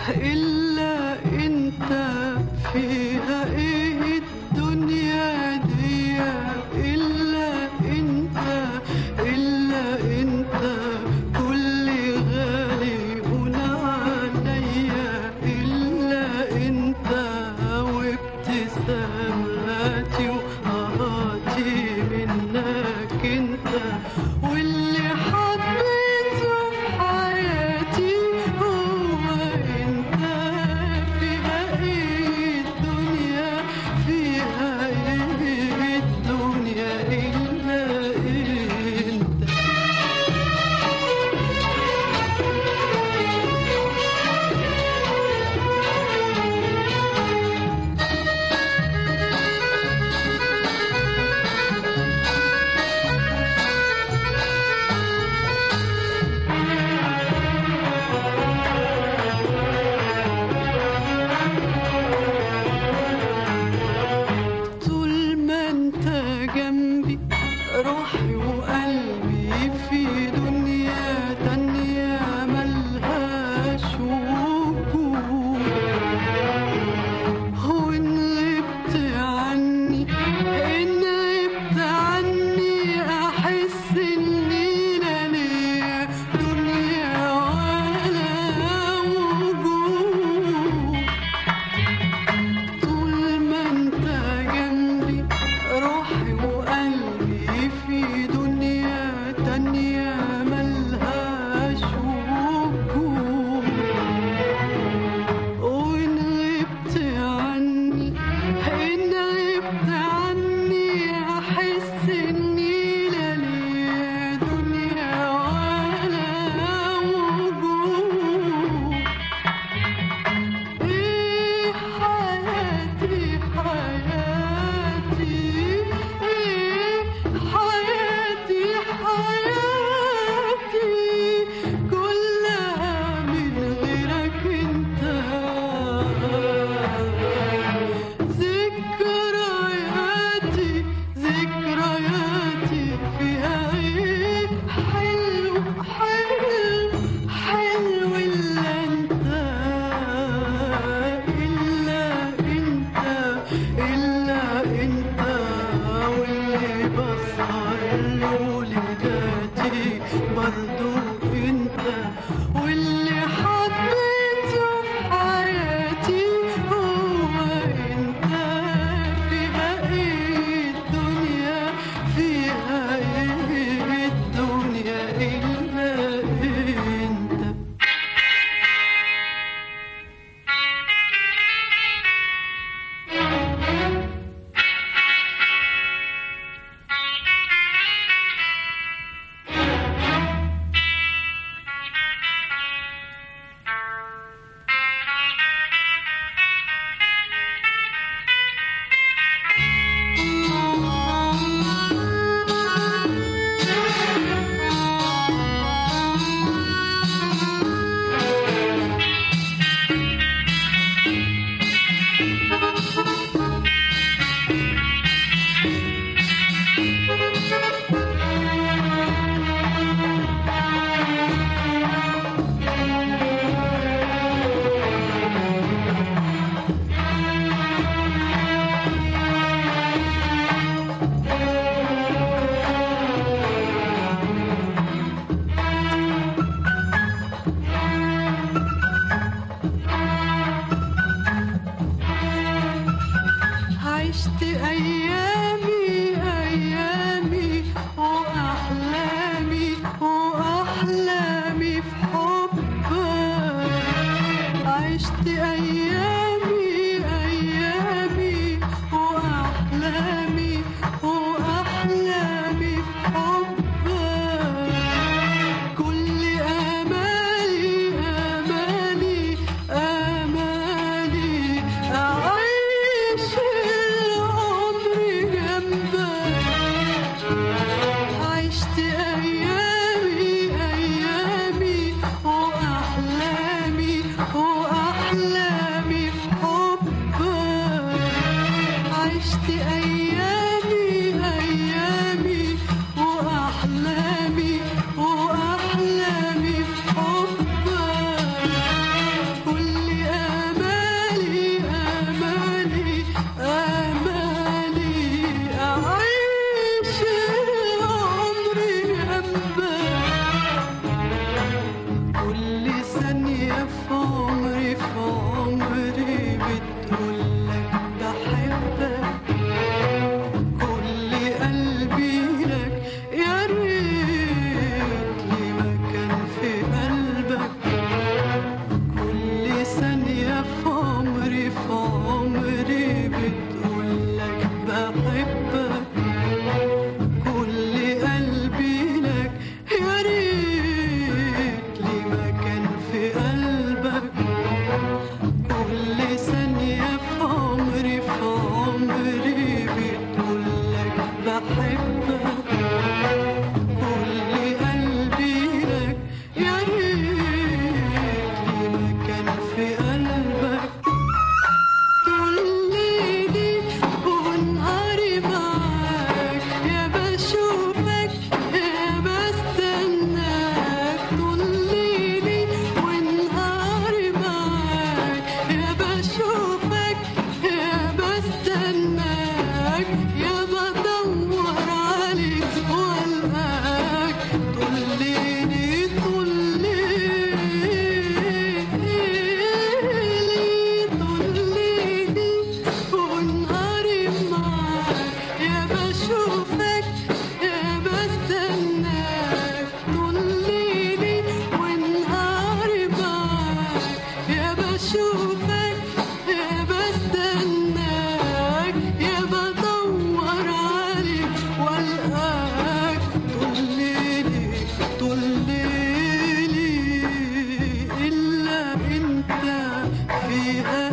إلا أنت فيها إيه الدنيا دي إلا أنت إلا أنت كل غالي هنا عليا إلا أنت وابتساماتي وقهاتي منك أنت واللي حبيته في حياتي هو أنت فيها إيه الدنيا فيها إيه الدنيا إلا أنت طول ما انت جنبي روحي وقلبي في دنيا تانية ملهاش وجود وإن غبت عني إن غبت عني أحس إني لا ليا دنيا ولا وجود طول ما انت جنبي روحي وقلبي في دنيا تانية ملهاش وجود وإن غبت عني إن غبت عني أحس إني لا ليا دنيا ولا وجود إيه حياتي حياتي إيه حياتي حياتي كلها من غيرك أنت ذكرياتي ذكرياتي فيها إيه حلو حلو حلو إلا أنت إلا أنت إلا أنت واللي بسهر لولداتي برضو أنت واللي حبيته في حياتي هو أنت فيها إيه الدنيا فيها إيه الدنيا إلا أنت عشت أيامي أيامي وأحلامي وأحلامي في حبك عشت أيامي أيامي وأحلامي وأحلامي في حبك كل آمالي آمالي آمالي أعيش العمر جنبك عشت أيامي أيامي وأحلامي وأحلامي بشوفك يا بستناك يا بدور عليك والقاك طول ليلي طول ليلي إلا أنت في